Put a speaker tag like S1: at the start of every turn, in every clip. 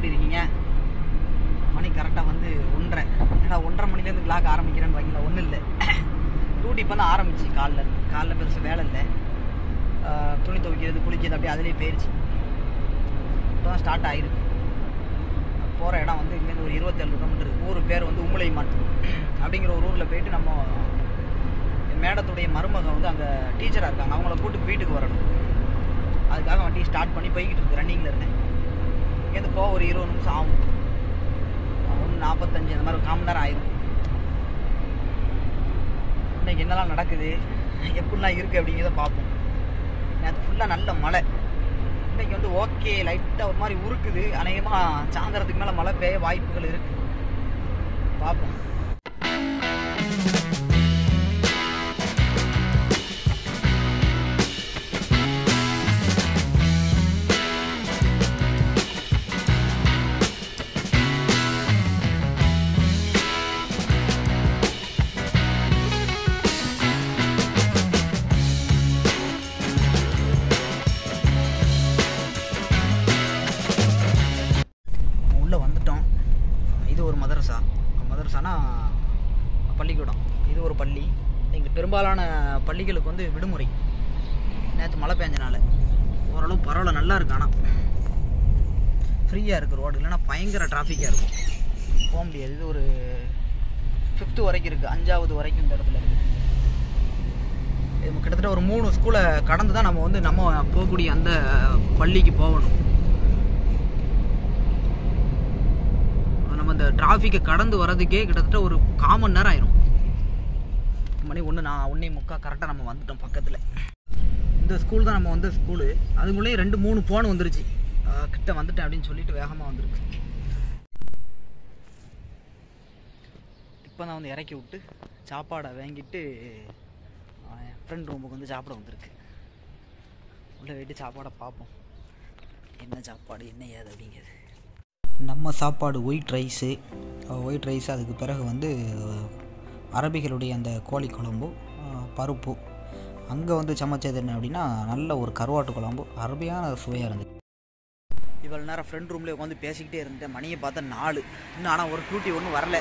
S1: எப்படி இருக்கீங்க மணி கரெக்டாக வந்து ஒன்றரை ஏன்னா ஒன்றரை மணிலேருந்து விளாக் ஆரம்பிக்கிறேன்னு வைக்கல ஒன்றும் இல்லை டியூட்டி இப்போ தான் ஆரம்பிச்சு காலைல காலைல பெருசு வேலை இல்லை ஆஹ் துணி துவைக்கிறது குளிக்கிறது அப்படியே அதிலே போயிருச்சு இப்போ தான் ஸ்டார்ட் ஆயிருக்கு போகிற இடம் வந்து இங்கேருந்து ஒரு இருபத்தேழு கிலோமீட்டர் ஊர் பேர் வந்து உம்பளைமான் அப்படிங்கிற ஒரு ஊரில் போயிட்டு நம்ம என் மேடத்துடைய மருமக வந்து அங்கே டீச்சராக இருக்காங்க அவங்கள கூட்டு வீட்டுக்கு வரணும் அதுக்காக வண்டியை ஸ்டார்ட் பண்ணி போய்கிட்டு இருக்கு ரன்னிங்கில் இருக்கேன் இங்கேருந்து போக ஒரு இருபது நிமிஷம் ஆகும் ஒன்று நாற்பத்தஞ்சு அந்த மாதிரி ஒரு கால் மணி நேரம் ஆயிரும் இன்னைக்கு என்னெல்லாம் நடக்குது எப்படிலாம் இருக்குது அப்படிங்கிறத பார்ப்போம் நேற்று ஃபுல்லாக நல்ல மழை இன்னைக்கு வந்து ஓகே லைட்டாக ஒரு மாதிரி உருக்குது அநேகமாக சாயந்தரத்துக்கு மேலே மழை பெய்ய வாய்ப்புகள் இருக்குது பார்ப்போம் உள்ளே வந்துட்டோம் இது ஒரு மதரசா மதரசானா பள்ளிக்கூடம் இது ஒரு பள்ளி இங்கே பெரும்பாலான பள்ளிகளுக்கு வந்து விடுமுறை நேற்று மழை பெஞ்சனால ஓரளவு பரவாயில்ல நல்லா இருக்கு ஆனால் ஃப்ரீயாக இருக்குது ரோடு இல்லைன்னா பயங்கர டிராஃபிக்காக இருக்கும் போக முடியாது இது ஒரு ஃபிஃப்த்து வரைக்கும் இருக்குது அஞ்சாவது வரைக்கும் இந்த இடத்துல இருக்குது இது கிட்டத்தட்ட ஒரு மூணு ஸ்கூலை கடந்து தான் நம்ம வந்து நம்ம போகக்கூடிய அந்த பள்ளிக்கு போகணும் நம்ம இந்த டிராஃபிக்கை கடந்து வர்றதுக்கே கிட்டத்தட்ட ஒரு காமன் நேரம் ஆயிரும் மணி ஒன்று நான் ஒன்றே முக்கா கரெக்டாக நம்ம வந்துட்டோம் பக்கத்தில் இந்த ஸ்கூல் தான் நம்ம வந்த ஸ்கூலு அதுக்குள்ளேயே ரெண்டு மூணு ஃபோன் வந்துருச்சு ஆஹ் கிட்ட வந்துட்டேன் அப்படின்னு சொல்லிட்டு வேகமாக வந்துருக்கு இப்போ தான் வந்து இறக்கி விட்டு சாப்பாடை வாங்கிட்டு ஆஹ் என் ஃப்ரெண்ட் ரூமுக்கு வந்து சாப்பிட வந்திருக்கு உள்ளே போயிட்டு சாப்பாடை பார்ப்போம் என்ன சாப்பாடு என்ன ஏது அப்படிங்கிறது நம்ம சாப்பாடு ஒயிட் ரைஸு ஒயிட் ரைஸ் அதுக்கு பிறகு வந்து அரபிகளுடைய அந்த கோழி குழம்பு அஹ், பருப்பு அங்கே வந்து சமைச்சது என்ன அப்படின்னா நல்ல ஒரு கருவாட்டு குழம்பு அருமையான சுவையாக இருந்துச்சு இவ்வளோ நேரம் ஃப்ரெண்ட் ரூம்லேயே உட்காந்து பேசிக்கிட்டே இருந்தேன் மணியை பார்த்தா நாலு இன்னும் ஆனால் ஒரு டூட்டி ஒன்றும் வரல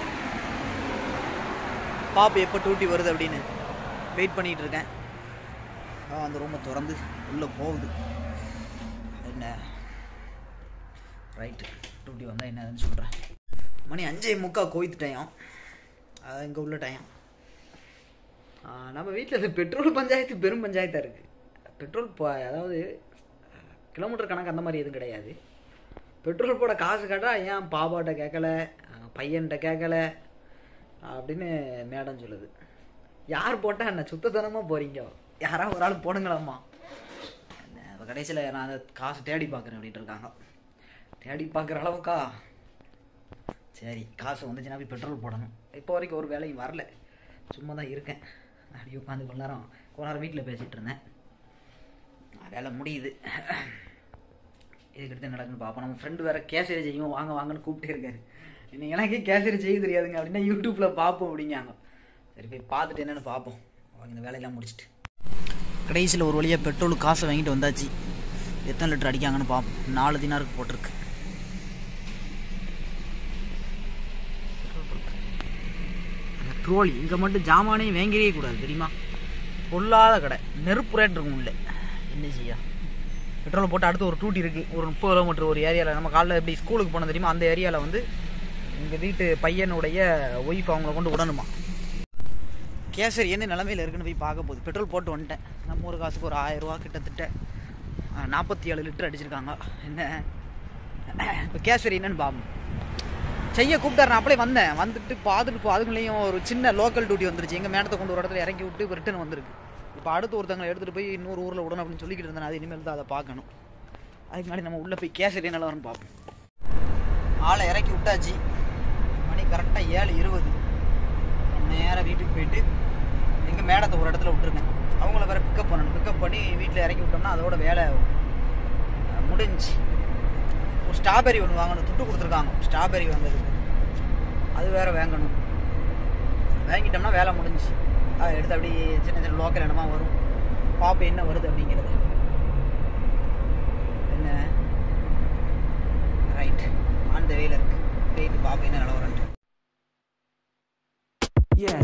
S1: பாப்பு எப்போ டூட்டி வருது அப்படின்னு வெயிட் பண்ணிகிட்டு இருக்கேன் அஹ், அந்த ரூமை திறந்து உள்ளே போகுது என்ன ரைட்டு டியூட்டி வந்தால் என்னதுன்னு சொல்கிறேன் மணி அஞ்சே முக்கா கோய்த்து டயம் அது இங்கே உள்ள டயம் நம்ம வீட்டில் இந்த பெட்ரோல் பஞ்சாயத்து பெரும் பஞ்சாயத்தாக இருக்குது பெட்ரோல் போ அதாவது கிலோமீட்டர் கணக்கு அந்த மாதிரி எதுவும் கிடையாது பெட்ரோல் போட காசு கேட்டால் ஏன் பாப்பாட்ட கேட்கல அஹ் பையன்கிட்ட கேட்கல அப்படின்னு மேடம் சொல்லுது யார் போட்டால் என்ன சுத்தத்தனமாக போகிறீங்க யாராவது ஒரு ஆள் போடுங்களாம்மா கடைசியில் நான் அதை காசு தேடி பார்க்குறேன் அப்படின்ட்டு இருக்காங்க தேடி பார்க்குற அளவுக்கா சரி காசு வந்துச்சுன்னா போய் பெட்ரோல் போடணும் இப்போ வரைக்கும் ஒரு வேலையும் வரல சும்மா தான் இருக்கேன் அப்படி உட்காந்து கொஞ்ச நேரம் கொஞ்ச நேரம் வீட்டில் பேசிகிட்டு இருந்தேன் வேலை முடியுது இதுக்கடுத்து என்ன நடக்குன்னு பார்ப்போம் நம்ம ஃப்ரெண்டு வேறு கேசரி செய்யும் வாங்க வாங்கன்னு கூப்பிட்டே இருக்காரு இன்னைக்கு எனக்கே கேசரி செய்ய தெரியாதுங்க அப்படின்னா யூடியூப்பில் பார்ப்போம் அப்படிங்காங்க சரி போய் பார்த்துட்டு என்னென்னு பார்ப்போம் அவங்க இந்த வேலையெல்லாம் முடிச்சுட்டு கடைசியில் ஒரு வழியாக பெட்ரோல் காசை வாங்கிட்டு வந்தாச்சு எத்தனை லிட்டர் அடிக்காங்கன்னு பார்ப்போம் நாலு தினாருக்கு போட்டிருக்கு ட்ரோலி இங்கே மட்டும் ஜாமானே வாங்கிடவே கூடாது தெரியுமா பொல்லாத கடை நெருப்பு ரேட் இருக்கும் உள்ள என்ன செய்யா பெட்ரோல் போட்டு அடுத்து ஒரு டூட்டி இருக்குது ஒரு முப்பது கிலோமீட்டர் ஒரு ஏரியாவில் நம்ம காலைல எப்படி ஸ்கூலுக்கு போனோம் தெரியுமா அந்த ஏரியாவில் வந்து எங்கள் வீட்டு பையனுடைய ஒய்ஃப் அவங்கள கொண்டு விடணுமா கேசரி என்ன நிலமையில் இருக்குன்னு போய் பார்க்க போகுது பெட்ரோல் போட்டு வந்துட்டேன் நம்ம ஒரு காசுக்கு ஒரு ஆயிரம் ரூபா கிட்டத்தட்ட நாற்பத்தி ஏழு லிட்டர் அடிச்சிருக்காங்க என்ன இப்போ கேசரி என்னன்னு பார்ப்போம் செய்ய கூப்பிட்டாரு நான் அப்படியே வந்தேன் வந்துட்டு பார்த்துட்டு இப்போ அதுக்குள்ளேயும் ஒரு சின்ன லோக்கல் டியூட்டி வந்துருச்சு எங்கள் மேடத்தை கொண்டு ஒரு இடத்துல இறக்கி விட்டு இப்போ ரிட்டன் வந்திருக்கு இப்போ அடுத்து ஒருத்தங்களை எடுத்துகிட்டு போய் இன்னொரு ஊரில் விடணும் அப்படின்னு சொல்லிக்கிட்டு இருந்தேன் அது இனிமேல் தான் அதை பார்க்கணும் அதுக்கு முன்னாடி நம்ம உள்ளே போய் கேசரி என்ன வரும்னு பார்ப்போம் ஆளை இறக்கி விட்டாச்சு மணி கரெக்டாக ஏழு இருபது நேராக வீட்டுக்கு போயிட்டு எங்கள் மேடத்தை ஒரு இடத்துல விட்டுருங்க அவங்கள வேறு பிக்கப் பண்ணணும் பிக்கப் பண்ணி வீட்டில் இறக்கி விட்டோம்னா அதோட வேலை அஹ், முடிஞ்சுச்சு ஒரு ஸ்ட்ராபெரி ஒன்று வாங்கணும் துட்டு கொடுத்துருக்காங்க ஸ்ட்ராபெரி வாங்குறதுக்கு அது வேற வாங்கணும் வாங்கிட்டோம்னா வேலை முடிஞ்சுச்சு அதை எடுத்து அப்படியே சின்ன சின்ன லோக்கல் இடமா வரும் பார்ப்போம் என்ன வருது அப்படிங்கிறது என்ன ரைட் இங்கே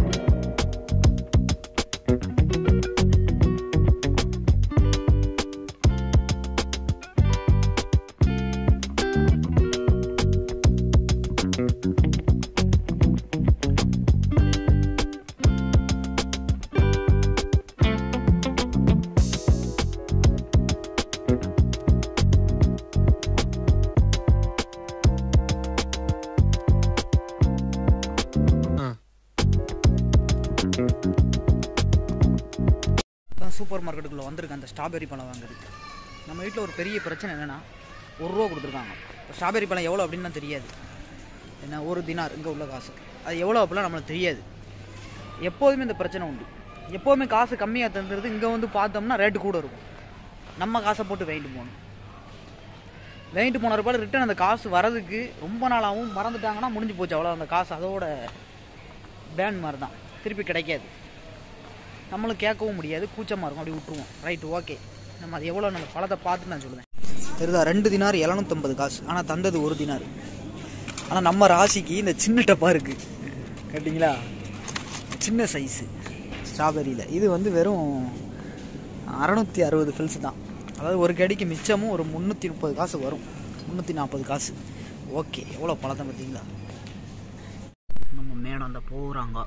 S1: தான் சூப்பர் மார்க்கெட்டுக்குள்ளே வந்திருக்கேன் அந்த ஸ்ட்ராபெரி பழம் வாங்குறதுக்கு நம்ம வீட்டில் ஒரு பெரிய பிரச்சனை என்னென்னா ஒரு ரூபா கொடுத்துருக்காங்க இப்போ ஸ்ட்ராபெரி பழம் எவ்வளோ அப்படின்னு தெரியாது என்ன ஒரு தினார் இங்கே உள்ள காசு அது எவ்வளோ அப்படிலாம் நம்மளுக்கு தெரியாது எப்போதுமே இந்த பிரச்சனை உண்டு எப்போதுமே காசு கம்மியாக தந்துடுது இங்கே வந்து பார்த்தோம்னா ரேட்டு கூட இருக்கும் நம்ம காசை போட்டு வாங்கிட்டு போகணும் வாங்கிட்டு போன ரூபாய் ரிட்டர்ன் அந்த காசு வரதுக்கு ரொம்ப நாளாகவும் மறந்துட்டாங்கன்னா முடிஞ்சு போச்சு அவ்வளோ அந்த காசு அதோட பேன் மாதிரி தான் திருப்பி கிடைக்காது நம்மளும் கேட்கவும் முடியாது கூச்சமாக இருக்கும் அப்படி விட்டுருவோம் ரைட் ஓகே நம்ம அது எவ்வளோ நம்ம பழத்தை பார்த்து நான் சொல்லுவேன் தெரியுதா ரெண்டு தினார் எழுநூத்தம்பது காசு ஆனால் தந்தது ஒரு தினார் ஆனால் நம்ம ராசிக்கு இந்த சின்ன டப்பா இருக்குது கேட்டிங்களா சின்ன சைஸு ஸ்ட்ராபெரியில் இது வந்து வெறும் அறநூற்றி அறுபது ஃபில்ஸ் தான் அதாவது ஒரு கடிக்கு மிச்சமும் ஒரு முந்நூற்றி முப்பது காசு வரும் முந்நூற்றி நாற்பது காசு ஓகே எவ்வளோ பழத்தை பார்த்தீங்களா நம்ம மேடம் அந்த போகிறாங்க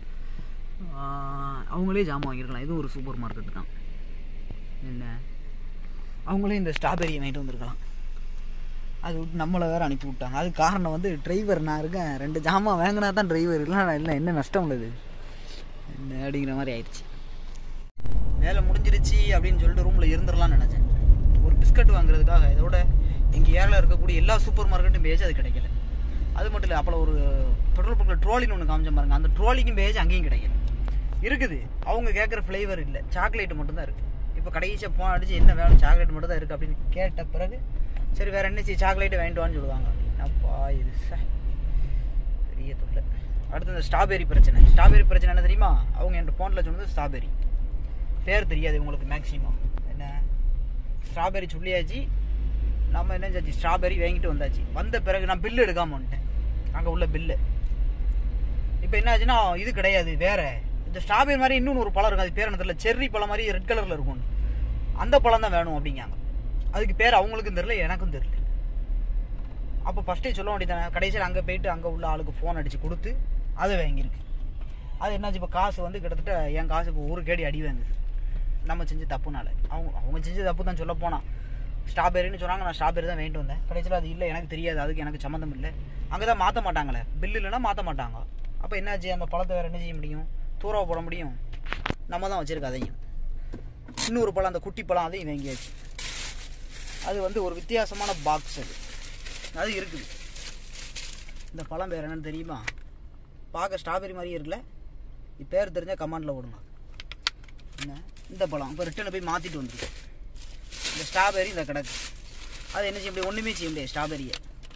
S1: ஆஹ் அவங்களே ஜாமான் வாங்கியிருக்கலாம் இதுவும் ஒரு சூப்பர் மார்க்கெட் தான் என்ன அவங்களே இந்த ஸ்ட்ராபெரி வாங்கிட்டு வந்திருக்கலாம் அது விட்டு நம்மளை வேற அனுப்பி விட்டாங்க அது காரணம் வந்து டிரைவர் நான் இருக்கேன் ரெண்டு ஜாமான் வாங்கினா தான் டிரைவர் இல்லை இல்லை என்ன நஷ்டம் உள்ளது என்ன அப்படிங்கிற மாதிரி ஆயிடுச்சு வேலை முடிஞ்சிருச்சு அப்படின்னு சொல்லிட்டு ரூமில் இருந்துடலாம்னு நினச்சேன் ஒரு பிஸ்கட் வாங்குறதுக்காக இதோட எங்கள் ஏரியாவில் இருக்கக்கூடிய எல்லா சூப்பர் மார்க்கெட்டும் பேஜ் அது கிடைக்கல அது மட்டும் இல்லை அப்போ ஒரு பெட்ரோல் பங்கில் ட்ரோலின்னு ஒன்று காமிச்ச பாருங்க அந்த ட்ரோலிக்கும் பேஜ் அங்கேயும் கிடைக்கல இருக்குது அவங்க கேட்குற ஃப்ளேவர் இல்லை சாக்லேட் மட்டும்தான் இருக்குது இப்போ கடைசியாக போன அடிச்சு என்ன வேணும் சாக்லேட் மட்டும் தான் இருக்குது அப்படின்னு கேட்ட பிறகு சரி வேறு என்ன செய்ய சாக்லேட்டு வாங்கிட்டு வான்னு சொல்லுவாங்க அப்பா இது ச பெரிய தொல்லை அடுத்து இந்த ஸ்ட்ராபெரி பிரச்சனை ஸ்ட்ராபெரி பிரச்சனை என்ன தெரியுமா அவங்க என் ஃபோனில் சொன்னது ஸ்ட்ராபெரி பேர் தெரியாது உங்களுக்கு மேக்ஸிமம் என்ன ஸ்ட்ராபெரி சொல்லியாச்சு நம்ம என்ன செஞ்சு ஸ்ட்ராபெரி வாங்கிட்டு வந்தாச்சு வந்த பிறகு நான் பில்லு எடுக்காம வந்துட்டேன் அங்கே உள்ள பில்லு இப்போ என்ன ஆச்சுன்னா இது கிடையாது வேற இந்த ஸ்ட்ராபெரி மாதிரி இன்னொன்று ஒரு பழம் இருக்கும் அது பேர் என்ன தெரியல செர்ரி பழம் மாதிரி ரெட் கலரில் இருக்கும் அந்த பழம் தான் வேணும் அப்படிங்காங்க அதுக்கு பேர் அவங்களுக்கும் தெரியல எனக்கும் தெரியல அப்போ ஃபஸ்ட்டே சொல்ல வேண்டியதானே கடைசியில் அங்கே போயிட்டு அங்கே உள்ள ஆளுக்கு ஃபோன் அடித்து கொடுத்து அதை வாங்கியிருக்கு அது என்னாச்சு இப்போ காசு வந்து கிட்டத்தட்ட என் காசு இப்போ ஒரு கேடி அடி வாங்குது நம்ம செஞ்ச தப்புனால அவங்க அவங்க செஞ்ச தப்பு தான் சொல்ல போனால் ஸ்ட்ராபெரின்னு சொன்னாங்க நான் ஸ்ட்ராபெரி தான் வாங்கிட்டு வந்தேன் கடைசியில் அது இல்லை எனக்கு தெரியாது அதுக்கு எனக்கு சம்மந்தம் இல்லை அங்கே தான் மாற்ற மாட்டாங்களே பில்லு இல்லைன்னா மாற்ற மாட்டாங்க அப்போ என்னாச்சு அந்த பழத்தை வேறு என்ன செய்ய முடியும் தூரவ போட முடியும் நம்ம தான் வச்சிருக்க அதையும் இன்னொரு பழம் அந்த குட்டி பழம் அதையும் வாங்கியாச்சு அது வந்து ஒரு வித்தியாசமான பாக்ஸ் அது அது இருக்குது இந்த பழம் பேர் என்னன்னு தெரியுமா பார்க்க ஸ்ட்ராபெரி மாதிரியே இருக்குல்ல இது பேர் தெரிஞ்சால் கமெண்டில் விடுங்க என்ன இந்த பழம் இப்போ ரிட்டனை போய் மாற்றிட்டு வந்துருக்கு இந்த ஸ்ட்ராபெரி இந்த கிடக்கு அது என்ன செய்ய முடியும் ஒன்றுமே செய்ய முடியாது ஸ்ட்ராபெரியை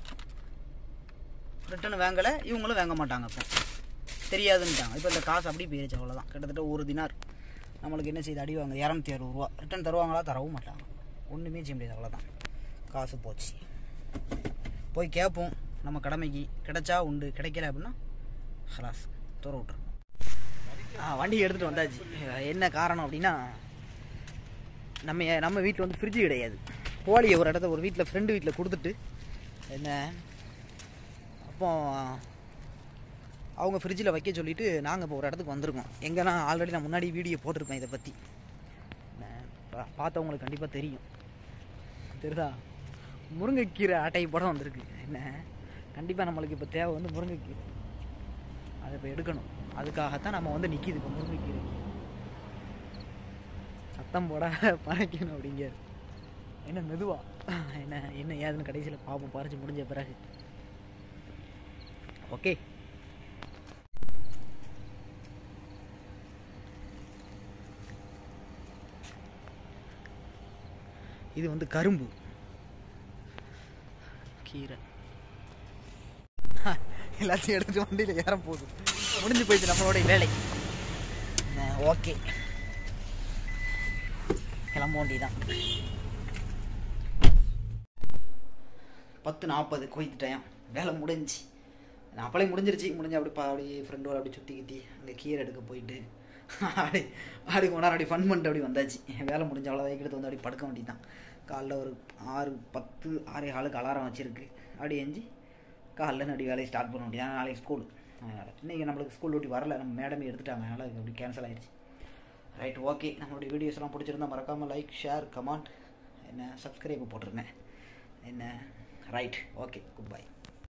S1: ரிட்டர்ன் வாங்கலை இவங்களும் வாங்க மாட்டாங்க இப்போ தெரியாதுன்ட்டாங்க இப்போ இந்த காசு அப்படி போயிருச்சு அவ்வளோதான் கிட்டத்தட்ட ஒரு தினார் நம்மளுக்கு என்ன செய்து அடி வாங்க இரநூத்தி அறுபது ரூபா ரிட்டர்ன் தருவாங்களா தரவும் மாட்டாங்க ஒன்றுமே செய்ய முடியாது அவ்வளோதான் காசு போச்சு போய் கேட்போம் நம்ம கடமைக்கு கிடைச்சா உண்டு கிடைக்கல அப்படின்னா ஹலாஸ் தூர விட்டுரும் ஆ வண்டி எடுத்துகிட்டு வந்தாச்சு என்ன காரணம் அப்படின்னா நம்ம நம்ம வீட்டில் வந்து ஃப்ரிட்ஜு கிடையாது கோழியை ஒரு இடத்த ஒரு வீட்டில் ஃப்ரெண்டு வீட்டில் கொடுத்துட்டு என்ன அப்போ அவங்க ஃப்ரிட்ஜில் வைக்க சொல்லிட்டு நாங்கள் இப்போ ஒரு இடத்துக்கு வந்திருக்கோம் எங்கன்னா ஆல்ரெடி நான் முன்னாடி வீடியோ போட்டிருப்பேன் இதை பற்றி பா- பார்த்தவங்களுக்கு கண்டிப்பாக தெரியும் தெரியுதா முருங்கைக்கீரை அட்டை படம் வந்திருக்கு என்ன கண்டிப்பாக நம்மளுக்கு இப்போ தேவை வந்து முருங்கைக்கீரை அதை இப்போ எடுக்கணும் அதுக்காகத்தான் நம்ம வந்து நிற்கிது இப்போ முருங்கைக்கீரை சத்தம் போட பறைக்கணும் அப்படிங்கிறார் என்ன மெதுவா என்ன என்ன ஏதுன்னு கடைசியில் பார்ப்போம் பறிச்சு முடிஞ்ச பிறகு ஓகே இது வந்து கரும்பு கீரை எல்லாத்தையும் எடுத்துட்டு வண்டியில் ஏற போகுது முடிஞ்சு போயிடுச்சு நம்மளோட வேலை ஓகே கிளம்ப வேண்டியதான் பத்து நாற்பது குவைத்து டைம் வேலை முடிஞ்சு நான் அப்பளே முடிஞ்சிருச்சு முடிஞ்சு அப்படி பா அப்படி ஃப்ரெண்டோட அப்படி சுற்றி கித்தி அங்கே கீரை எடுக்க போயிட்டு அப்படி அப்படி கொண்டாட அப்படி ஃபன் பண்ணிட்டு அப்படி வந்தாச்சு வேலை முடிஞ்ச அவ்வளோதான் எடுத்து வந்து அப்படி படுக்க வேண்டியதான் காலைல ஒரு ஆறு பத்து ஆறே காலுக்கு அலாரம் வச்சிருக்கு அப்படி எஞ்சி காலைல அப்படி வேலையை ஸ்டார்ட் பண்ண வேண்டியது நாளைக்கு ஸ்கூல் அதனால் இன்றைக்கி நம்மளுக்கு ஸ்கூல் டியூட்டி வரல நம்ம மேடமே எடுத்துட்டாங்க அதனால் அது அப்படி கேன்சல் ஆயிடுச்சு ரைட் ஓகே நம்மளுடைய வீடியோஸ்லாம் பிடிச்சிருந்தா மறக்காமல் லைக் ஷேர் கமெண்ட் என்ன சப்ஸ்கிரைப் போட்டுருங்க என்ன ரைட் ஓகே குட் பை